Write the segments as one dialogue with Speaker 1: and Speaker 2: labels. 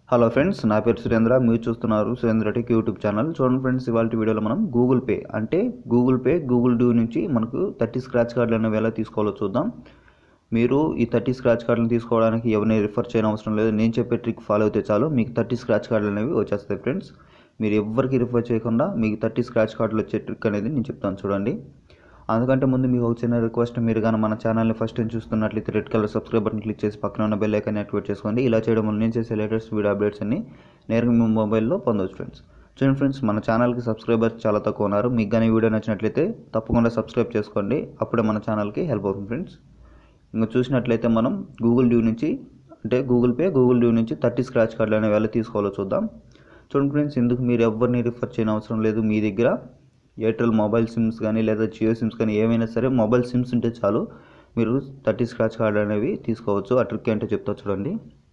Speaker 1: hello friends నా పేరు సురేంద్ర మీరు చూస్తున్నారు సురేంద్ర టెక్ యూట్యూబ్ ఛానల్ చూడండి ఫ్రెండ్స్ ఇవాళ వీడియోలో మనం గూగుల్ పే అంటే గూగుల్ పే గూగుల్ డ్యూ నుంచి మనకు థర్టీ స్క్రాచ్ కార్డులు అనేవి ఎలా తీసుకోవాలో చూద్దాం మీరు ఈ థర్టీ స్క్రాచ్ కార్డులను తీసుకోవడానికి ఎవరిని రిఫర్ చేయడం అవసరం లేదు నేను చెప్పే ట్రిక్ ఫాలో అయితే చాలు మీకు థర్టీ స్క్రాచ్ కార్డులు అనేవి వచ్చేస్తాయి ఫ్రెండ్స్ మీరు ఎవరికి రిఫర్ చేయకుండా మీకు థర్టీ స్క్రాచ్ కార్డులు వచ్చే ట్రిక్ అనేది నేను చెప్తాను చూడండి అందుకంటే ముందు మీకు ఒక చిన్న రిక్వెస్ట్ మీరు కానీ మన ఛానల్ని ఫస్ట్ టైం చూస్తున్నట్లయితే red colour subscribe button click చేసి పక్కన ఉన్న బెల్ ఐకాన్ యాక్టివేట్ చేసుకోండి ఇలా చేయడం వల్ల నేను చేసే లేటెస్ట్ వీడియో అప్డేట్స్ అన్ని నేరుగా మీ మొబైల్లో పొందవచ్చు ఫ్రెండ్స్ చూడండి ఫ్రెండ్స్ మన ఛానల్కి సబ్స్క్రైబర్స్ చాలా తక్కువ ఉన్నారు మీకు కానీ వీడియో నచ్చినట్లయితే తప్పకుండా సబ్స్క్రైబ్ చేసుకోండి అప్పుడే మన ఛానల్కి హెల్ప్ అవుతుంది ఫ్రెండ్స్ ఇంకా చూసినట్లయితే మనం గూగుల్ డ్యూ నుంచి అంటే గూగుల్ పే గూగుల్ డ్యూ నుంచి థర్టీ స్క్రాచ్ కార్డులు అనేవి ఎలా తీసుకోవాలో చూద్దాం చూడండి ఫ్రెండ్స్ ఇందుకు మీరు ఎవరిని రిఫర్ చేయని అవసరం లేదు మీ దగ్గర ఎయిర్టెల్ మొబైల్ సిమ్స్ కానీ లేదా జియో సిమ్స్ కానీ ఏమైనా సరే మొబైల్ సిమ్స్ ఉంటే చాలు మీరు థర్టీ స్క్రాచ్ కార్డు అనేవి తీసుకోవచ్చు ఆ ట్రిక్ ఏంటో చెప్తా చూడండి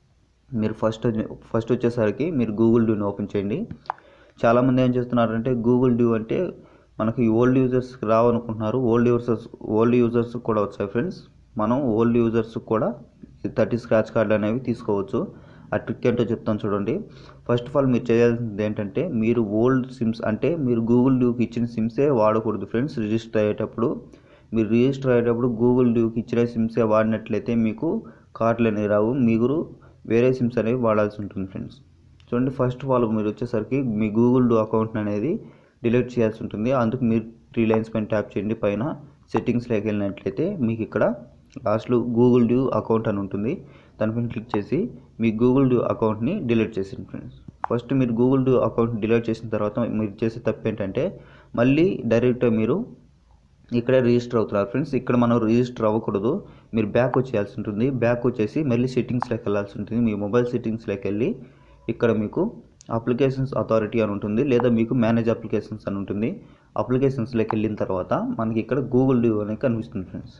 Speaker 1: మీరు ఫస్ట్ ఫస్ట్ వచ్చేసరికి మీరు గూగుల్ డ్యూని ఓపెన్ చేయండి చాలామంది ఏం చేస్తున్నారంటే గూగుల్ డ్యూ అంటే మనకి ఓల్డ్ యూజర్స్కి రావనుకుంటున్నారు ఓల్డ్ యూజర్స్ ఓల్డ్ యూజర్స్ కూడా వచ్చాయి ఫ్రెండ్స్ మనం ఓల్డ్ యూజర్స్ కూడా థర్టీ స్క్రాచ్ కార్డు అనేవి తీసుకోవచ్చు ఆ ట్రిక్ ఏంటో చెప్తాను చూడండి ఫస్ట్ ఆఫ్ ఆల్ మీరు చేయాల్సింది ఏంటంటే మీరు ఓల్డ్ సిమ్స్ అంటే మీరు గూగుల్ డ్యూకి ఇచ్చిన సిమ్సే వాడకూడదు ఫ్రెండ్స్ రిజిస్టర్ అయ్యేటప్పుడు మీరు రిజిస్టర్ అయ్యేటప్పుడు గూగుల్ డ్యూకి ఇచ్చిన సిమ్సే వాడినట్లయితే మీకు కార్డులు అనేవి రావు మీరు వేరే సిమ్స్ అనేవి వాడాల్సి ఉంటుంది ఫ్రెండ్స్ చూడండి ఫస్ట్ ఆఫ్ ఆల్ మీరు వచ్చేసరికి మీ గూగుల్ డ్యూ అకౌంట్ అనేది డిలీట్ చేయాల్సి ఉంటుంది అందుకు మీరు త్రీ లైన్స్ పైన ట్యాప్ చేయండి పైన సెట్టింగ్స్లోకి వెళ్ళినట్లయితే మీకు ఇక్కడ లాస్ట్లో గూగుల్ డ్యూ అకౌంట్ అని ఉంటుంది దానిపైన క్లిక్ చేసి మీ గూగుల్ డ్యూ అకౌంట్ని డిలీట్ చేసింది ఫ్రెండ్స్ ఫస్ట్ మీరు గూగుల్ డ్యూ అకౌంట్ డిలీట్ చేసిన తర్వాత మీరు చేసే తప్పు ఏంటంటే మళ్ళీ డైరెక్ట్గా మీరు ఇక్కడే రిజిస్టర్ అవుతున్నారు ఫ్రెండ్స్ ఇక్కడ మనం రిజిస్టర్ అవ్వకూడదు మీరు బ్యాక్ వచ్చేయాల్సి ఉంటుంది బ్యాక్ వచ్చేసి మళ్ళీ సెట్టింగ్స్లోకి వెళ్ళాల్సి ఉంటుంది మీ మొబైల్ సెట్టింగ్స్లోకి వెళ్ళి ఇక్కడ మీకు అప్లికేషన్స్ అథారిటీ అని ఉంటుంది లేదా మీకు మేనేజ్ అప్లికేషన్స్ అని ఉంటుంది అప్లికేషన్స్లోకి వెళ్ళిన తర్వాత మనకి ఇక్కడ గూగుల్ డ్యూ అనేది కనిపిస్తుంది ఫ్రెండ్స్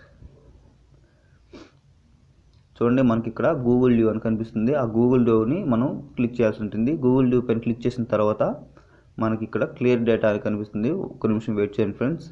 Speaker 1: చూడండి మనకి ఇక్కడ గూగుల్ డ్యూ అని కనిపిస్తుంది ఆ గూగుల్ డ్యూని మనం క్లిక్ చేయాల్సి ఉంటుంది గూగుల్ డ్యూ పైన క్లిక్ చేసిన తర్వాత మనకి ఇక్కడ క్లియర్ డేటా అని కనిపిస్తుంది ఒక నిమిషం వెయిట్ చేయండి ఫ్రెండ్స్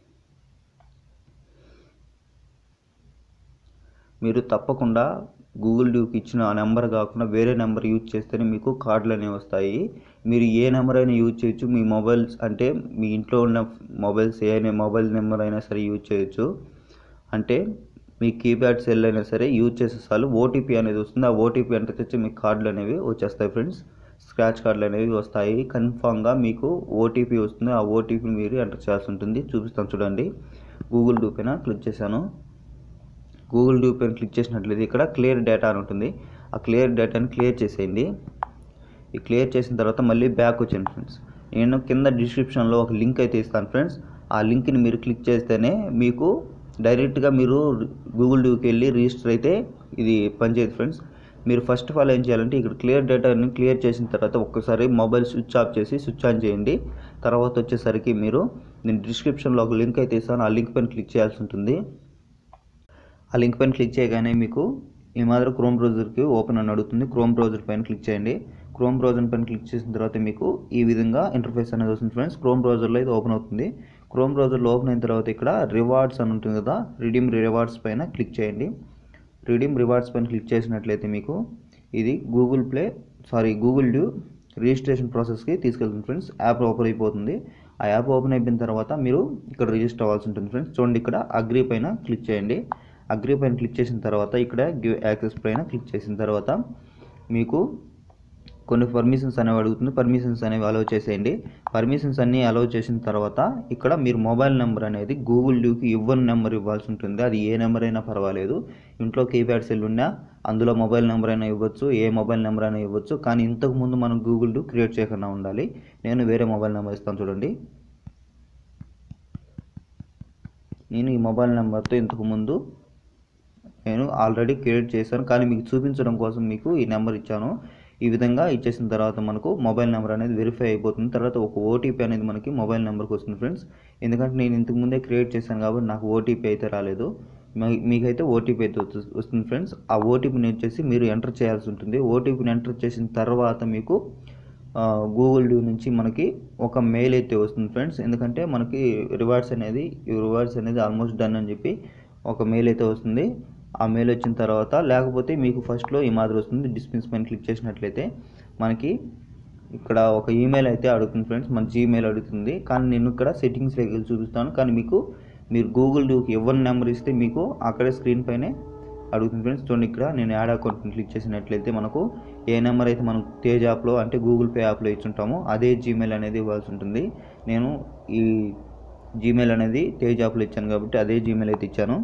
Speaker 1: మీరు తప్పకుండా గూగుల్ డ్యూకి ఇచ్చిన ఆ నెంబర్ కాకుండా వేరే నెంబర్ యూజ్ చేస్తేనే మీకు కార్డులు అనేవి వస్తాయి మీరు ఏ నెంబర్ అయినా యూజ్ చేయొచ్చు మీ మొబైల్స్ అంటే మీ ఇంట్లో ఉన్న మొబైల్స్ ఏ మొబైల్ నెంబర్ అయినా సరే యూజ్ చేయొచ్చు అంటే మీ కీప్యాడ్ సెల్ అయినా సరే యూజ్ చేసే చాలు ఓటీపీ అనేది వస్తుంది ఆ ఓటీపీ అంటే తెచ్చి మీ కార్డులు అనేవి వచ్చేస్తాయి ఫ్రెండ్స్ స్క్రాచ్ కార్డులు అనేవి వస్తాయి కన్ఫామ్గా మీకు ఓటీపీ వస్తుంది ఆ ఓటీపీని మీరు ఎంటర్ చేయాల్సి ఉంటుంది చూపిస్తాను చూడండి గూగుల్ డ్యూ పైన క్లిక్ చేశాను గూగుల్ డ్యూ పైన క్లిక్ చేసినట్లయితే ఇక్కడ క్లియర్ డేటా అని ఉంటుంది ఆ క్లియర్ డేటాని క్లియర్ చేసేయండి ఈ క్లియర్ చేసిన తర్వాత మళ్ళీ బ్యాక్ వచ్చాను ఫ్రెండ్స్ నేను కింద డిస్క్రిప్షన్లో ఒక లింక్ అయితే ఇస్తాను ఫ్రెండ్స్ ఆ లింక్ని మీరు క్లిక్ చేస్తేనే మీకు డైరెక్ట్గా మీరు గూగుల్ డ్యూకి వెళ్ళి రిజిస్టర్ అయితే ఇది పనిచేయదు ఫ్రెండ్స్ మీరు ఫస్ట్ ఆఫ్ ఆల్ ఏం చేయాలంటే ఇక్కడ క్లియర్ డేటాని క్లియర్ చేసిన తర్వాత ఒక్కసారి మొబైల్ స్విచ్ ఆఫ్ చేసి స్విచ్ ఆన్ చేయండి తర్వాత వచ్చేసరికి మీరు నేను డిస్క్రిప్షన్లో ఒక లింక్ అయితే ఇస్తాను ఆ లింక్ పైన క్లిక్ చేయాల్సి ఉంటుంది ఆ లింక్ పైన క్లిక్ చేయగానే మీకు ఈ మాదిరి క్రోమ్ బ్రౌజర్కి ఓపెన్ అని అడుగుతుంది క్రోమ్ బ్రౌజర్ పైన క్లిక్ చేయండి క్రోమ్ బ్రౌజర్ పైన క్లిక్ చేసిన తర్వాత మీకు ఈ విధంగా ఇంటర్ఫేస్ అనేది వస్తుంది ఫ్రెండ్స్ క్రోమ్ బ్రౌజర్లో ఇది ఓపెన్ అవుతుంది క్రోమ్ బ్రౌజర్లో ఓపెన్ అయిన తర్వాత ఇక్కడ రివార్డ్స్ అని ఉంటుంది కదా రిడీమ్ రివార్డ్స్ పైన క్లిక్ చేయండి రిడీమ్ రివార్డ్స్ పైన క్లిక్ చేసినట్లయితే మీకు ఇది Google Play sorry Google Duo registration ప్రాసెస్కి తీసుకెళ్తుంది ఫ్రెండ్స్ యాప్ ఓపెన్ అయిపోతుంది ఆ యాప్ ఓపెన్ అయిపోయిన తర్వాత మీరు ఇక్కడ రిజిస్టర్ అవ్వాల్సి ఉంటుంది ఫ్రెండ్స్ చూడండి ఇక్కడ అగ్రి పైన క్లిక్ చేయండి అగ్రి పైన క్లిక్ చేసిన తర్వాత ఇక్కడ గివ్ యాక్సెస్ పైన క్లిక్ చేసిన తర్వాత మీకు కొన్ని పర్మిషన్స్ అనేవి అడుగుతుంది పర్మిషన్స్ అనేవి అలౌ చేసేయండి పర్మిషన్స్ అన్నీ అలౌ చేసిన తర్వాత ఇక్కడ మీరు మొబైల్ నెంబర్ అనేది గూగుల్ డ్యూకి ఇవ్వని నెంబర్ ఇవ్వాల్సి ఉంటుంది అది ఏ నెంబర్ అయినా పర్వాలేదు ఇంట్లో కీప్యాడ్ సెల్ ఉన్నా అందులో మొబైల్ నెంబర్ అయినా ఇవ్వచ్చు ఏ మొబైల్ నెంబర్ అయినా ఇవ్వచ్చు కానీ ఇంతకు ముందు మనం గూగుల్ డ్యూ క్రియేట్ చేయకుండా ఉండాలి నేను వేరే మొబైల్ నెంబర్ ఇస్తాను చూడండి నేను ఈ మొబైల్ నెంబర్తో ఇంతకు ముందు నేను ఆల్రెడీ క్రియేట్ చేశాను కానీ మీకు చూపించడం కోసం మీకు ఈ నెంబర్ ఇచ్చాను ఈ విధంగా ఇచ్చేసిన తర్వాత మనకు మొబైల్ నెంబర్ అనేది వెరిఫై అయిపోతుంది తర్వాత ఒక ఓటీపీ అనేది మనకి మొబైల్ నెంబర్కి వస్తుంది ఫ్రెండ్స్ ఎందుకంటే నేను ఇంతకు ముందే క్రియేట్ చేశాను కాబట్టి నాకు ఓటీపీ అయితే రాలేదు మీకైతే ఓటీపీ అయితే వస్తుంది ఫ్రెండ్స్ ఆ ఓటీపీని వచ్చేసి మీరు ఎంటర్ చేయాల్సి ఉంటుంది ఓటీపీని ఎంటర్ చేసిన తర్వాత మీకు గూగుల్ డ్యూ నుంచి మనకి ఒక మెయిల్ అయితే వస్తుంది ఫ్రెండ్స్ ఎందుకంటే మనకి రివార్డ్స్ అనేది ఈ రివార్డ్స్ అనేది ఆల్మోస్ట్ డన్ అని చెప్పి ఒక మెయిల్ అయితే వస్తుంది ఆ మెయిల్ వచ్చిన తర్వాత లేకపోతే మీకు ఫస్ట్లో ఈ మాదిరి వస్తుంది డిస్పెన్స్ పైన క్లిక్ చేసినట్లయితే మనకి ఇక్కడ ఒక ఈమెయిల్ అయితే అడుగుతుంది ఫ్రెండ్స్ మన జీమెయిల్ అడుగుతుంది కానీ నేను ఇక్కడ సెట్టింగ్స్లోకి వెళ్ళి చూపిస్తాను కానీ మీకు మీరు గూగుల్ డ్యూకి ఎవరి నెంబర్ ఇస్తే మీకు అక్కడే స్క్రీన్ పైనే అడుగుతుంది ఫ్రెండ్స్ చూడండి ఇక్కడ నేను యాడ్ అకౌంట్ని క్లిక్ చేసినట్లయితే మనకు ఏ నెంబర్ అయితే మనం తేజ్ యాప్లో అంటే గూగుల్ పే యాప్లో ఇచ్చుంటామో అదే జీమెయిల్ అనేది ఇవ్వాల్సి ఉంటుంది నేను ఈ జీమెయిల్ అనేది తేజ్ యాప్లో ఇచ్చాను కాబట్టి అదే జీమెయిల్ అయితే ఇచ్చాను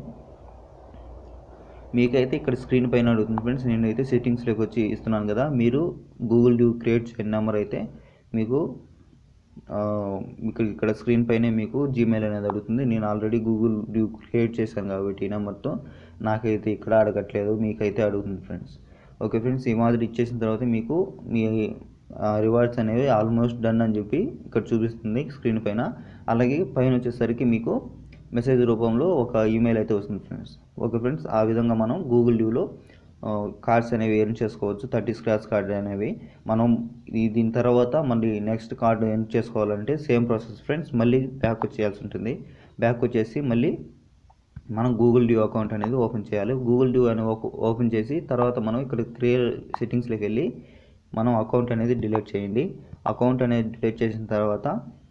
Speaker 1: మీకైతే ఇక్కడ స్క్రీన్ పైన అడుగుతుంది ఫ్రెండ్స్ నేను అయితే సెట్టింగ్స్లోకి వచ్చి ఇస్తున్నాను కదా మీరు గూగుల్ డ్యూ క్రియేట్ చేయని నెంబర్ అయితే మీకు ఆ, ఇక్కడ ఇక్కడ స్క్రీన్ పైనే మీకు జీమెయిల్ అనేది అడుగుతుంది నేను ఆల్రెడీ గూగుల్ డ్యూ క్రియేట్ చేశాను కాబట్టి ఈ నెంబర్తో నాకైతే ఇక్కడ అడగట్లేదు మీకైతే అడుగుతుంది ఫ్రెండ్స్ ఓకే ఫ్రెండ్స్ ఈ మాదిరి ఇచ్చేసిన తర్వాత మీకు మీ రివార్డ్స్ అనేవి ఆల్మోస్ట్ డన్ అని చెప్పి ఇక్కడ చూపిస్తుంది స్క్రీన్ పైన అలాగే పైన వచ్చేసరికి మీకు మెసేజ్ రూపంలో ఒక ఈమెయిల్ అయితే వస్తుంది ఫ్రెండ్స్ ఓకే ఫ్రెండ్స్ ఆ విధంగా మనం గూగుల్ డ్యూలో కార్డ్స్ అనేవి ఎర్న్ చేసుకోవచ్చు థర్టీ స్క్రాచ్ కార్డ్ అనేవి మనం ఈ దీని తర్వాత మళ్ళీ నెక్స్ట్ కార్డు ఎర్న్ చేసుకోవాలంటే సేమ్ ప్రాసెస్ ఫ్రెండ్స్ మళ్ళీ బ్యాక్ వచ్చేయాల్సి ఉంటుంది బ్యాక్ వచ్చేసి మళ్ళీ మనం గూగుల్ డ్యూ అకౌంట్ అనేది ఓపెన్ చేయాలి గూగుల్ డ్యూ అని ఓపెన్ చేసి తర్వాత మనం ఇక్కడ క్రియేట్ సెట్టింగ్స్లోకి వెళ్ళి మనం అకౌంట్ అనేది డిలీట్ చేయండి అకౌంట్ అనేది డిలీట్ చేసిన తర్వాత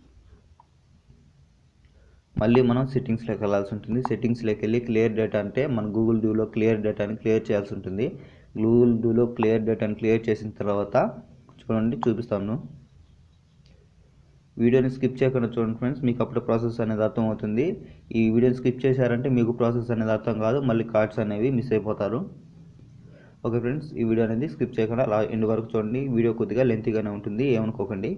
Speaker 1: మళ్ళీ మనం సెట్టింగ్స్లోకి వెళ్ళాల్సి ఉంటుంది సెట్టింగ్స్లోకి వెళ్ళి క్లియర్ డేటా అంటే మన గూగుల్ డ్యూలో క్లియర్ డేటాని క్లియర్ చేయాల్సి ఉంటుంది గూగుల్ డ్యూలో క్లియర్ డేటాని క్లియర్ చేసిన తర్వాత చూడండి చూపిస్తాను వీడియోని స్కిప్ చేయకుండా చూడండి ఫ్రెండ్స్ మీకు అప్పుడు ప్రాసెస్ అనేది అర్థమవుతుంది ఈ వీడియోని స్కిప్ చేశారంటే మీకు ప్రాసెస్ అనేది అర్థం కాదు మళ్ళీ కార్డ్స్ అనేవి మిస్ అయిపోతారు ఓకే ఫ్రెండ్స్ ఈ వీడియో అనేది స్కిప్ చేయకుండా అలా ఎండ్ వరకు చూడండి వీడియో కొద్దిగా లెంతీగానే ఉంటుంది ఏమనుకోకండి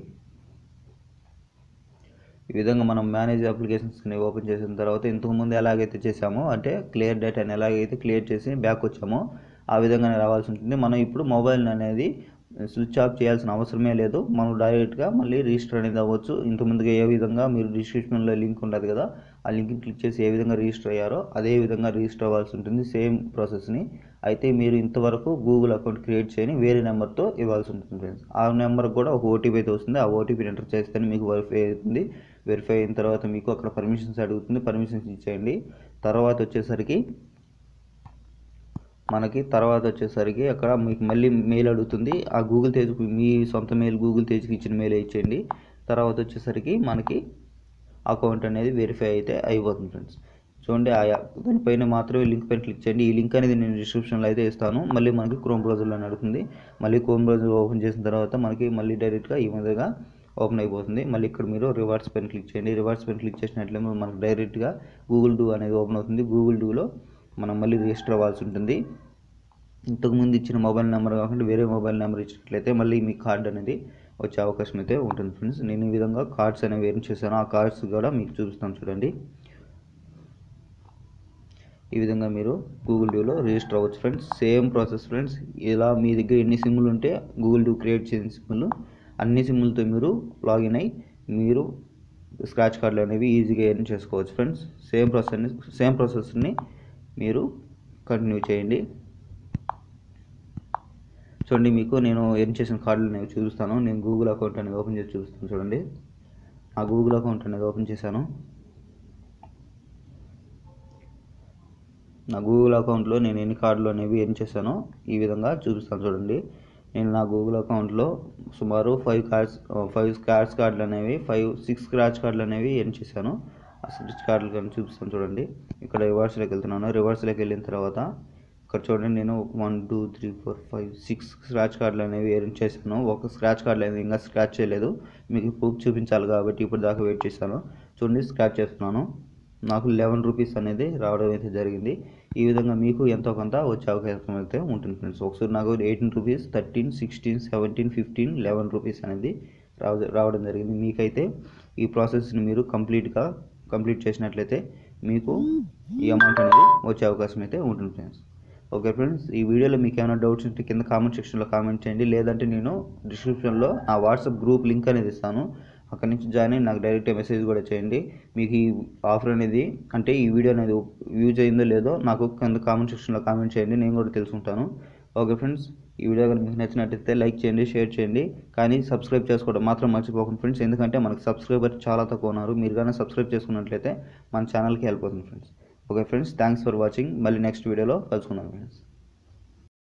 Speaker 1: ఈ విధంగా మనం మేనేజ్ అప్లికేషన్స్ని ఓపెన్ చేసిన తర్వాత ఇంతకుముందు ఎలాగైతే చేసామో అంటే క్లియర్ డేటాని ఎలాగైతే క్లియర్ చేసి బ్యాక్ వచ్చామో ఆ విధంగానే రావాల్సి ఉంటుంది మనం ఇప్పుడు మొబైల్ అనేది స్విచ్ ఆఫ్ చేయాల్సిన అవసరమే లేదు మనం డైరెక్ట్గా మళ్ళీ రిజిస్టర్ అనేది అవ్వచ్చు ఇంతకుముందుగా ఏ విధంగా మీరు డిస్క్రిప్షన్లో లింక్ ఉంటుంది కదా ఆ లింక్ని క్లిక్ చేసి ఏ విధంగా రిజిస్టర్ అయ్యారో అదే విధంగా రిజిస్టర్ అవ్వాల్సి ఉంటుంది సేమ్ ప్రాసెస్ని అయితే మీరు ఇంతవరకు గూగుల్ అకౌంట్ క్రియేట్ చేయని వేరే నెంబర్తో ఇవ్వాల్సి ఉంటుంది ఫ్రెండ్స్ ఆ నెంబర్కి కూడా ఒక ఓటీపీ అయితే వస్తుంది ఆ ఓటీపీని ఎంటర్ చేస్తేనే మీకు వెరిఫై అవుతుంది వెరిఫై అయిన తర్వాత మీకు అక్కడ పర్మిషన్స్ అడుగుతుంది పర్మిషన్స్ ఇచ్చేయండి తర్వాత వచ్చేసరికి మనకి తర్వాత వచ్చేసరికి అక్కడ మీకు మళ్ళీ మెయిల్ అడుగుతుంది ఆ గూగుల్ తేజ్ మీ సొంత మెయిల్ గూగుల్ తేజ్కి ఇచ్చిన మెయిల్ ఇచ్చేయండి తర్వాత వచ్చేసరికి మనకి అకౌంట్ అనేది వెరిఫై అయితే అయిపోతుంది ఫ్రెండ్స్ చూడండి ఆ యాప్ దానిపైన మాత్రమే లింక్ పైన క్లిక్ చేయండి ఈ లింక్ అనేది నేను డిస్క్రిప్షన్లో అయితే ఇస్తాను మళ్ళీ మనకి క్రోమ్ బ్రౌజర్లో అడుగుతుంది మళ్ళీ క్రోమ్ బ్రౌజర్ ఓపెన్ చేసిన తర్వాత మనకి మళ్ళీ డైరెక్ట్గా ఈ విధంగా ఓపెన్ అయిపోతుంది మళ్ళీ ఇక్కడ మీరు రివార్డ్స్ పైన క్లిక్ చేయండి రివార్డ్స్ పైన క్లిక్ చేసినట్లయితే మనకు డైరెక్ట్గా గూగుల్ డూ అనేది ఓపెన్ అవుతుంది గూగుల్ డూలో మనం మళ్ళీ రిజిస్టర్ అవ్వాల్సి ఉంటుంది ఇంతకుముందు ఇచ్చిన మొబైల్ నెంబర్ కాకుండా వేరే మొబైల్ నెంబర్ ఇచ్చినట్లయితే మళ్ళీ మీ కార్డ్ అనేది వచ్చే అవకాశం అయితే ఉంటుంది ఫ్రెండ్స్ నేను ఈ విధంగా కార్డ్స్ అనేవి ఏం చేశాను ఆ కార్డ్స్ కూడా మీకు చూపిస్తాను చూడండి ఈ విధంగా మీరు గూగుల్ డ్యూలో రిజిస్టర్ అవ్వచ్చు ఫ్రెండ్స్ సేమ్ ప్రాసెస్ ఫ్రెండ్స్ ఇలా మీ దగ్గర ఎన్ని సిమ్లు ఉంటే గూగుల్ డ్యూ క్రియేట్ చేసిన సిమ్లు అన్ని సిమ్లతో మీరు లాగిన్ అయ్యి మీరు స్క్రాచ్ కార్డులు అనేవి ఈజీగా ఎర్న్ చేసుకోవచ్చు ఫ్రెండ్స్ సేమ్ ప్రాసెస్ని సేమ్ ప్రాసెస్ని మీరు కంటిన్యూ చేయండి చూడండి మీకు నేను ఎర్న్ చేసిన కార్డులు అనేవి చూపిస్తాను నేను గూగుల్ అకౌంట్ అనేది ఓపెన్ చేసి చూపిస్తాను చూడండి ఆ గూగుల్ అకౌంట్ అనేది ఓపెన్ చేశాను నా గూగుల్ అకౌంట్లో నేను ఎన్ని కార్డులు అనేవి ఎర్న్ చేశానో ఈ విధంగా చూపిస్తాను చూడండి నేను నా గూగుల్ అకౌంట్లో సుమారు ఫైవ్ కార్డ్స్ ఫైవ్ స్క్రాచ్ కార్డులు అనేవి ఫైవ్ సిక్స్ స్క్రాచ్ కార్డులు అనేవి ఎర్న్ చేశాను ఆ సిక్స్ కార్డులు కానీ చూపిస్తాను చూడండి ఇక్కడ రివర్స్లోకి వెళ్తున్నాను రివర్స్లోకి వెళ్ళిన తర్వాత ఇక్కడ చూడండి నేను one two three four five six scratch కార్డులు అనేవి ఎర్న్ చేశాను ఒక స్క్రాచ్ కార్డులు అనేది ఇంకా స్క్రాచ్ చేయలేదు మీకు ప్రూఫ్ చూపించాలి కాబట్టి ఇప్పుడు దాకా వెయిట్ చేశాను చూడండి స్క్రాచ్ చేస్తున్నాను నాకు లెవెన్ రూపీస్ అనేది రావడం అయితే జరిగింది ఈ విధంగా మీకు ఎంతో కొంత వచ్చే అవకాశం అయితే ఉంటుంది ఫ్రెండ్స్ ఒకసారి నాకు eighteen rupees thirteen sixteen seventeen fifteen eleven rupees అనేది రావ రావడం జరిగింది మీకైతే ఈ ప్రాసెస్ని మీరు కంప్లీట్గా కంప్లీట్ చేసినట్లయితే మీకు ఈ అమౌంట్ అనేది వచ్చే అవకాశం అయితే ఉంటుంది ఫ్రెండ్స్ ఓకే ఫ్రెండ్స్ ఈ వీడియోలో మీకు ఏమైనా డౌట్స్ ఉంటే కింద కామెంట్ సెక్షన్లో కామెంట్ చేయండి లేదంటే నేను డిస్క్రిప్షన్లో నా వాట్సాప్ గ్రూప్ లింక్ అనేది ఇస్తాను అక్కడి నుంచి జాయిన్ అయ్యి నాకు డైరెక్ట్ మెసేజ్ కూడా చేయండి మీకు ఈ ఆఫర్ అనేది అంటే ఈ వీడియో అనేది యూజ్ అయిందో లేదో నాకు కింద కామెంట్ సెక్షన్లో కామెంట్ చేయండి నేను కూడా తెలుసుకుంటాను ఓకే ఫ్రెండ్స్ ఈ వీడియో కనుక మీకు నచ్చినట్టయితే లైక్ చేయండి షేర్ చేయండి కానీ సబ్స్క్రైబ్ చేసుకోవడం మాత్రం మర్చిపోకండి ఫ్రెండ్స్ ఎందుకంటే మనకు సబ్స్క్రైబర్ చాలా తక్కువ ఉన్నారు మీరు కానీ సబ్స్క్రైబ్ చేసుకున్నట్లయితే మన ఛానల్కి హెల్ప్ అవుతుంది friends okay friends thanks for watching మళ్ళీ నెక్స్ట్ వీడియోలో కలుసుకుందాం ఫ్రెండ్స్